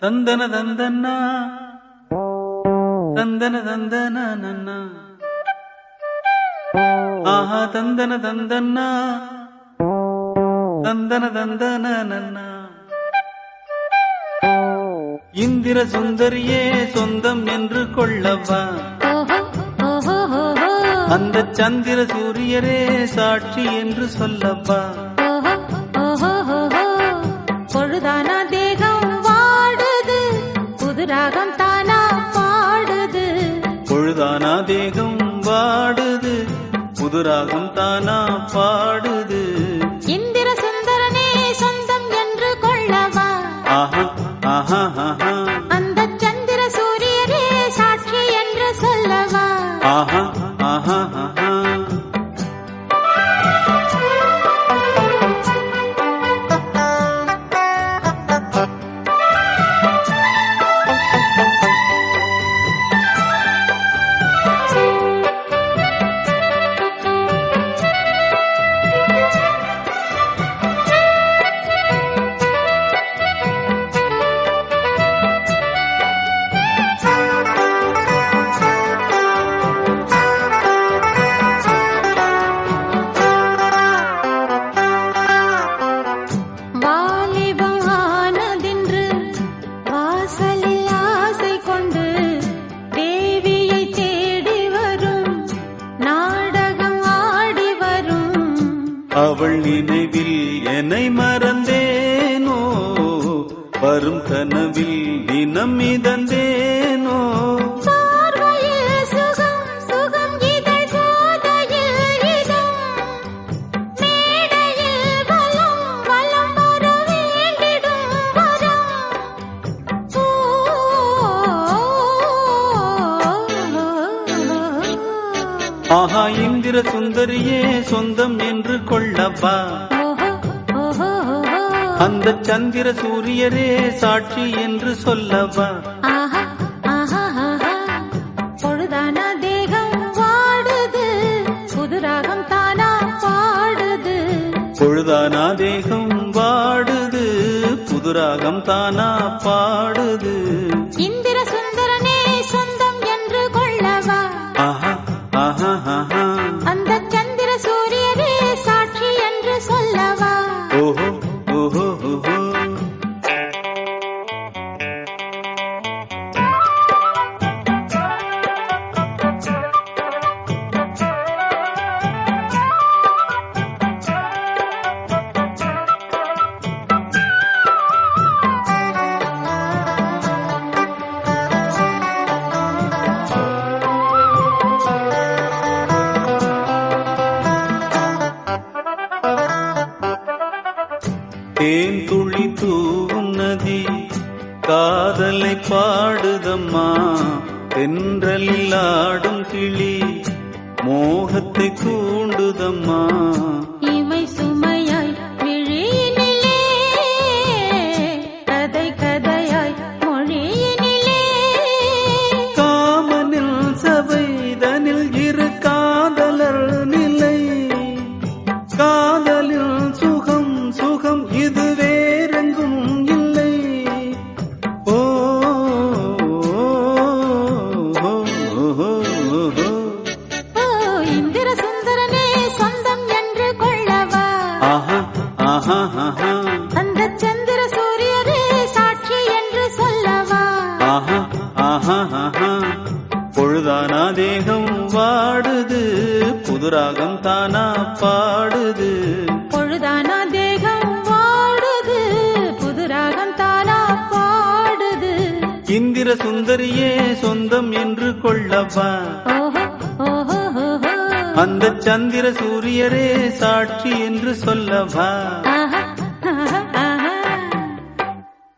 தந்தன தந்தன்னா தந்தன தந்தன நன்னா ஆஹா தந்தன தந்தன்னா தந்தன தந்தன நன்னா இந்திர சுந்தரியே சொந்தம் என்று கொள்ளவா ஓஹோ ஓஹோ ஓஹோ அந்த சந்திர சூரியரே சாட்சி என்று சொல்லப்பா ஓஹோ ஓஹோ ஓஹோ பொழுதானா தேகம் வாடுது புது ராகம் தானா பாடுது பொழுதானா தேகம் வாடுது புதுராகம் தானா பாடுது இந்திர சுந்தரனே சொந்தம் என்று கொள்ளவா ஆஹா ஆஹா ஆஹா அந்த சந்திர சூரியரே சாட்சி என்று சொல்லவா ஆஹா ஆஹா ஆஹா வாலிபம் ஆனதென்று வாசலில் ஆசை கொண்டு தேவியை தேடி வரும் நாடகம் ஆடி வரும் அவள் நினைவில் என்னை மறந்தேனோ வரும் கனவில் தினம் மிதந்தேனோ பார்வையில் சுகம் சுகம் இதழ் போதையில் இதம் மேடையில் வலம் வலம் வர வேண்டிடும் வரம் ஓ, ஆஹா இந்திர சுந்தரியே சொந்தம் என்று கொள்ளவா ஓஹோ, ஓஹோ, ஓஹோ. அந்த சந்திர சூரியரே சாட்சி என்று சொல்லவா ஆஹா, ஆஹா, ஆஹா. பொழுதானா தேகம் வாடுது புது ராகம் தானா பாடுது பொழுதானா தேகம் வாடுது புதுராகம் தானா பாடுது இந்திர சுந்தரனே சொந்தம் என்று கொள்ளவா ஆஹா ஆஹா ஆஹா அந்த சந்திர சூரியரே சாட்சி என்று சொல்லவா ஓஹோ ஓஹோ ஓஹோ தேன் துளி தூவும் நதி காதலை பாடுதம்மா தென்றலில் ஆடும் கிளி மோகத்தை தூண்டுதம்மா இமை சுமையாய் விழியினிலே கதை கதையாய் மொழியினிலே காமனில் சபைதனில் இரு காதலர் நிலை காதலில் சுகம் சுகம் இது வேறெங்கும் இல்லை ஓ ஓ, ஓ, ஓ, ஓ. ஓ இந்திர சுந்தரனே சொந்தம் என்று கொள்ளவா ஆஹா ஆஹா ஆஹா அந்த சந்திர சூரியரே சாட்சி என்று சொல்லவா ஆஹா ஆஹா ஆஹா பொழுதானா தேகம் வாடுது புதுராகம் தானா பாடுது பொழுதானா தேகம் வாடுது புது ராகம் தானா பாடுது இந்திர சுந்தரியே சொந்தம் என்று கொள்ளவா ஓஹோ ஓஹோ ஓஹோ அந்த சந்திர சூரியரே சாட்சி என்று சொல்லவா ஆஹா